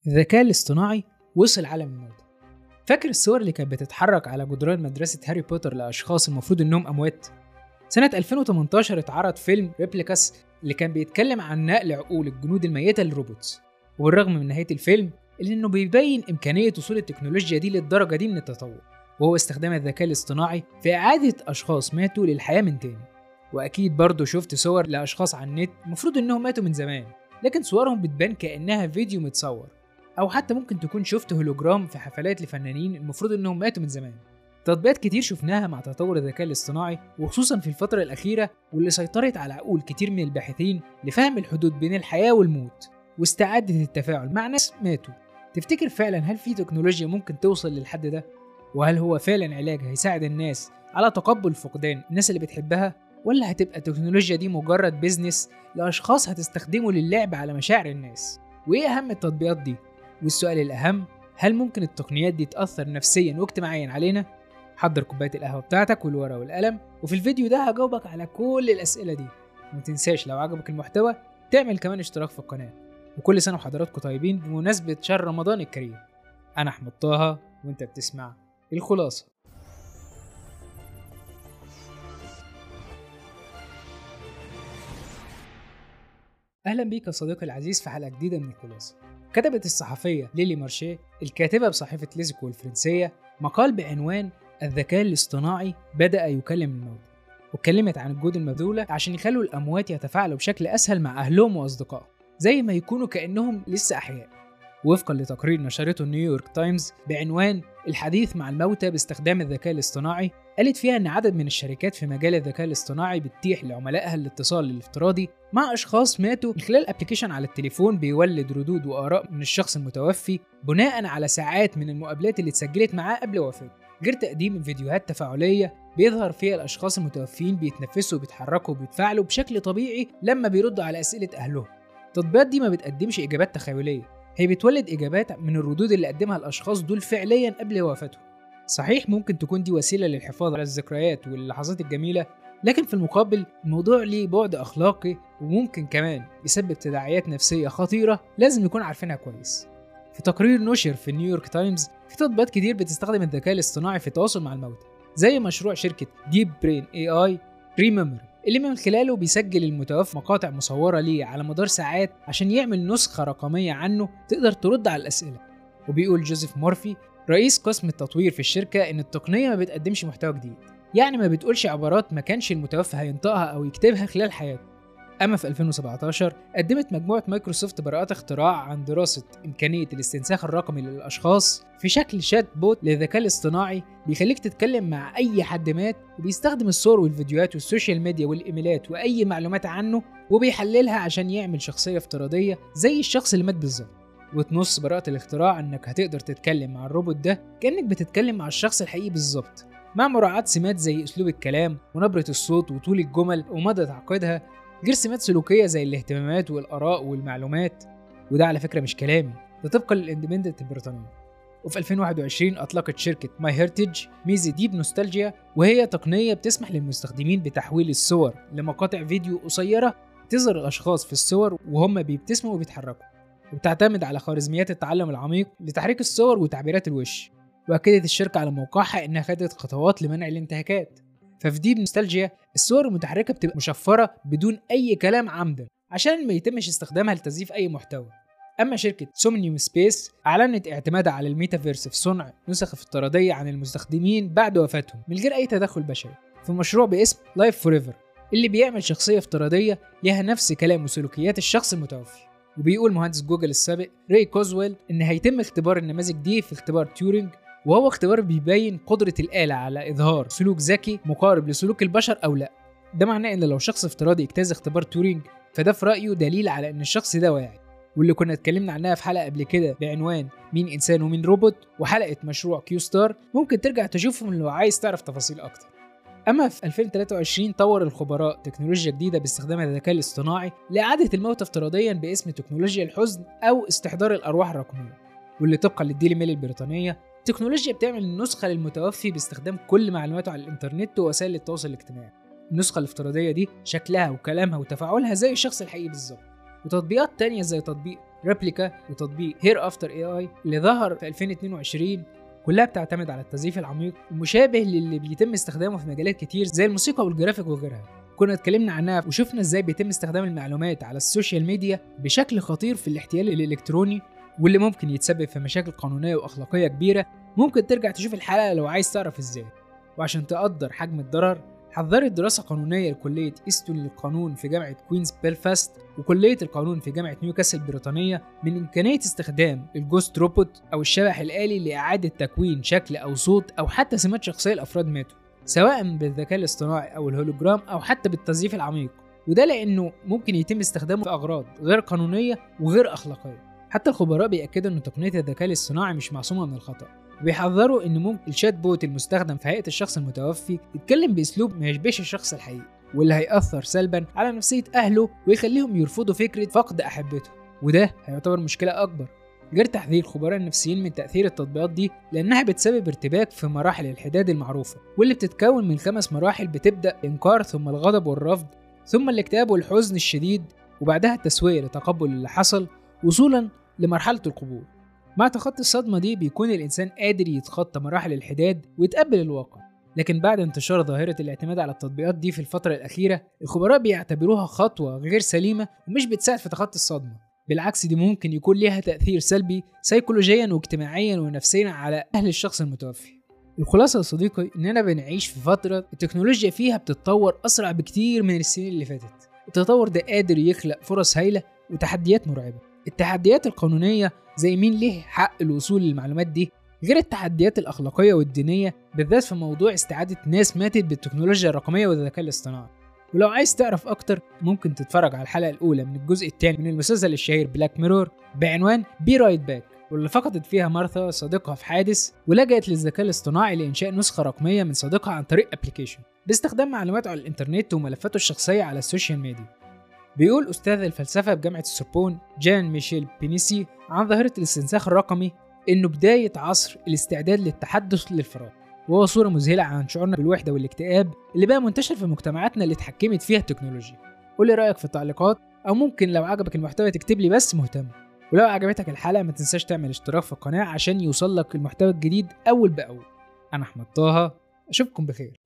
الذكاء الاصطناعي وصل عالم الموتى فاكر الصور اللي كانت بتتحرك على جدران مدرسة هاري بوتر لأشخاص المفروض إنهم أموات؟ سنة 2018 اتعرض فيلم ريبليكاس اللي كان بيتكلم عن نقل عقول الجنود الميتة للروبوتس وبالرغم من نهاية الفيلم إلا إنه بيبين إمكانية وصول التكنولوجيا دي للدرجة دي من التطور وهو استخدام الذكاء الاصطناعي في إعادة أشخاص ماتوا للحياة من تاني وأكيد برضه شفت صور لأشخاص على النت المفروض إنهم ماتوا من زمان لكن صورهم بتبان كأنها فيديو متصور أو حتى ممكن تكون شفت هولوجرام في حفلات لفنانين المفروض إنهم ماتوا من زمان تطبيقات كتير شفناها مع تطور الذكاء الاصطناعي وخصوصا في الفترة الأخيرة واللي سيطرت على عقول كتير من الباحثين لفهم الحدود بين الحياة والموت واستعادة التفاعل مع ناس ماتوا تفتكر فعلا هل في تكنولوجيا ممكن توصل للحد ده؟ وهل هو فعلا علاج هيساعد الناس على تقبل فقدان الناس اللي بتحبها؟ ولا هتبقى التكنولوجيا دي مجرد بيزنس لأشخاص هتستخدمه للعب على مشاعر الناس؟ وإيه أهم التطبيقات دي؟ والسؤال الأهم هل ممكن التقنيات دي تأثر نفسيا واجتماعيا علينا؟ حضر كوباية القهوة بتاعتك والورقة والقلم وفي الفيديو ده هجاوبك على كل الأسئلة دي ومتنساش لو عجبك المحتوى تعمل كمان اشتراك في القناة وكل سنة وحضراتكم طيبين بمناسبة شهر رمضان الكريم أنا أحمد طه وأنت بتسمع الخلاصة أهلا بيك يا صديقي العزيز في حلقة جديدة من الخلاصة كتبت الصحفية ليلي مارشيه الكاتبة بصحيفة ليزيكو الفرنسية مقال بعنوان الذكاء الاصطناعي بدأ يكلم الموتى واتكلمت عن الجهود المبذولة عشان يخلوا الأموات يتفاعلوا بشكل أسهل مع أهلهم وأصدقائهم زي ما يكونوا كأنهم لسه أحياء وفقا لتقرير نشرته نيويورك تايمز بعنوان الحديث مع الموتى باستخدام الذكاء الاصطناعي قالت فيها ان عدد من الشركات في مجال الذكاء الاصطناعي بتتيح لعملائها الاتصال الافتراضي مع اشخاص ماتوا من خلال ابلكيشن على التليفون بيولد ردود واراء من الشخص المتوفي بناء على ساعات من المقابلات اللي اتسجلت معاه قبل وفاته غير تقديم فيديوهات تفاعليه بيظهر فيها الاشخاص المتوفين بيتنفسوا وبيتحركوا وبيتفاعلوا بشكل طبيعي لما بيردوا على اسئله اهلهم التطبيقات دي ما بتقدمش اجابات تخيليه هي بتولد اجابات من الردود اللي قدمها الاشخاص دول فعليا قبل وفاتهم صحيح ممكن تكون دي وسيله للحفاظ على الذكريات واللحظات الجميله لكن في المقابل الموضوع ليه بعد اخلاقي وممكن كمان يسبب تداعيات نفسيه خطيره لازم نكون عارفينها كويس في تقرير نشر في نيويورك تايمز في تطبيقات كتير بتستخدم الذكاء الاصطناعي في التواصل مع الموتى زي مشروع شركه ديب برين اي اي ريميموري اللي من خلاله بيسجل المتوفى مقاطع مصورة ليه على مدار ساعات عشان يعمل نسخة رقمية عنه تقدر ترد على الأسئلة وبيقول جوزيف مورفي رئيس قسم التطوير في الشركة إن التقنية ما بتقدمش محتوى جديد يعني ما بتقولش عبارات ما كانش المتوفى هينطقها أو يكتبها خلال حياته أما في 2017 قدمت مجموعة مايكروسوفت براءات اختراع عن دراسة إمكانية الاستنساخ الرقمي للأشخاص في شكل شات بوت للذكاء الاصطناعي بيخليك تتكلم مع أي حد مات وبيستخدم الصور والفيديوهات والسوشيال ميديا والإيميلات وأي معلومات عنه وبيحللها عشان يعمل شخصية افتراضية زي الشخص اللي مات بالظبط وتنص براءة الاختراع إنك هتقدر تتكلم مع الروبوت ده كأنك بتتكلم مع الشخص الحقيقي بالظبط مع مراعاة سمات زي أسلوب الكلام ونبرة الصوت وطول الجمل ومدى تعقيدها غير سمات سلوكية زي الاهتمامات والآراء والمعلومات وده على فكرة مش كلامي ده طبقا للاندبندنت البريطانية وفي 2021 أطلقت شركة ماي هيرتج ميزة ديب نوستالجيا وهي تقنية بتسمح للمستخدمين بتحويل الصور لمقاطع فيديو قصيرة تظهر الأشخاص في الصور وهم بيبتسموا وبيتحركوا وبتعتمد على خوارزميات التعلم العميق لتحريك الصور وتعبيرات الوش وأكدت الشركة على موقعها إنها خدت خطوات لمنع الانتهاكات ففي ديب نوستالجيا الصور المتحركة بتبقى مشفرة بدون أي كلام عمدا عشان ما يتمش استخدامها لتزييف أي محتوى أما شركة سومنيوم سبيس أعلنت اعتمادها على الميتافيرس في صنع نسخ افتراضية عن المستخدمين بعد وفاتهم من غير أي تدخل بشري في مشروع باسم لايف فوريفر اللي بيعمل شخصية افتراضية ليها نفس كلام وسلوكيات الشخص المتوفي وبيقول مهندس جوجل السابق ري كوزويل إن هيتم اختبار النماذج دي في اختبار تيورينج وهو اختبار بيبين قدرة الآلة على إظهار سلوك ذكي مقارب لسلوك البشر أو لا ده معناه إن لو شخص افتراضي اجتاز اختبار تورينج فده في رأيه دليل على إن الشخص ده واعي واللي كنا اتكلمنا عنها في حلقة قبل كده بعنوان مين إنسان ومين روبوت وحلقة مشروع كيو ستار ممكن ترجع تشوفهم لو عايز تعرف تفاصيل أكتر أما في 2023 طور الخبراء تكنولوجيا جديدة باستخدام الذكاء الاصطناعي لإعادة الموت افتراضيا باسم تكنولوجيا الحزن أو استحضار الأرواح الرقمية واللي طبقا للديلي ميل البريطانية التكنولوجيا بتعمل نسخة للمتوفي باستخدام كل معلوماته على الإنترنت ووسائل التواصل الاجتماعي النسخة الافتراضية دي شكلها وكلامها وتفاعلها زي الشخص الحقيقي بالظبط وتطبيقات تانية زي تطبيق ريبليكا وتطبيق هير افتر اي اي اللي ظهر في 2022 كلها بتعتمد على التزييف العميق ومشابه للي بيتم استخدامه في مجالات كتير زي الموسيقى والجرافيك وغيرها كنا اتكلمنا عنها وشفنا ازاي بيتم استخدام المعلومات على السوشيال ميديا بشكل خطير في الاحتيال الالكتروني واللي ممكن يتسبب في مشاكل قانونيه واخلاقيه كبيره ممكن ترجع تشوف الحلقه لو عايز تعرف ازاي وعشان تقدر حجم الضرر حضرت دراسة قانونية لكلية إيستون للقانون في جامعة كوينز بيلفاست وكلية القانون في جامعة نيوكاسل البريطانية من إمكانية استخدام الجوست روبوت أو الشبح الآلي لإعادة تكوين شكل أو صوت أو حتى سمات شخصية لأفراد ماتوا سواء بالذكاء الاصطناعي أو الهولوجرام أو حتى بالتزييف العميق وده لأنه ممكن يتم استخدامه في أغراض غير قانونية وغير أخلاقية حتى الخبراء بيأكدوا إن تقنية الذكاء الاصطناعي مش معصومة من الخطأ وبيحذروا إن ممكن الشات بوت المستخدم في هيئة الشخص المتوفي يتكلم بأسلوب ما يشبهش الشخص الحقيقي واللي هيأثر سلبا على نفسية أهله ويخليهم يرفضوا فكرة فقد أحبتهم وده هيعتبر مشكلة أكبر غير تحذير خبراء النفسيين من تأثير التطبيقات دي لأنها بتسبب ارتباك في مراحل الحداد المعروفة واللي بتتكون من خمس مراحل بتبدأ إنكار ثم الغضب والرفض ثم الاكتئاب والحزن الشديد وبعدها التسوية لتقبل اللي حصل وصولا لمرحلة القبول مع تخطي الصدمة دي بيكون الإنسان قادر يتخطى مراحل الحداد ويتقبل الواقع لكن بعد انتشار ظاهرة الاعتماد على التطبيقات دي في الفترة الأخيرة الخبراء بيعتبروها خطوة غير سليمة ومش بتساعد في تخطي الصدمة بالعكس دي ممكن يكون ليها تأثير سلبي سيكولوجيا واجتماعيا ونفسيا على أهل الشخص المتوفي الخلاصة يا صديقي إننا بنعيش في فترة التكنولوجيا فيها بتتطور أسرع بكتير من السنين اللي فاتت التطور ده قادر يخلق فرص هايلة وتحديات مرعبة التحديات القانونية زي مين ليه حق الوصول للمعلومات دي غير التحديات الأخلاقية والدينية بالذات في موضوع استعادة ناس ماتت بالتكنولوجيا الرقمية والذكاء الاصطناعي ولو عايز تعرف أكتر ممكن تتفرج على الحلقة الأولى من الجزء الثاني من المسلسل الشهير بلاك ميرور بعنوان بي رايت باك واللي فقدت فيها مارثا صديقها في حادث ولجأت للذكاء الاصطناعي لإنشاء نسخة رقمية من صديقها عن طريق ابلكيشن باستخدام معلوماته على الإنترنت وملفاته الشخصية على السوشيال ميديا بيقول أستاذ الفلسفة بجامعة السوربون جان ميشيل بينيسي عن ظاهرة الاستنساخ الرقمي إنه بداية عصر الاستعداد للتحدث للفراغ وهو صورة مذهلة عن شعورنا بالوحدة والاكتئاب اللي بقى منتشر في مجتمعاتنا اللي اتحكمت فيها التكنولوجيا قول لي رأيك في التعليقات أو ممكن لو عجبك المحتوى تكتب لي بس مهتم ولو عجبتك الحلقة ما تنساش تعمل اشتراك في القناة عشان يوصل لك المحتوى الجديد أول بأول أنا أحمد طه أشوفكم بخير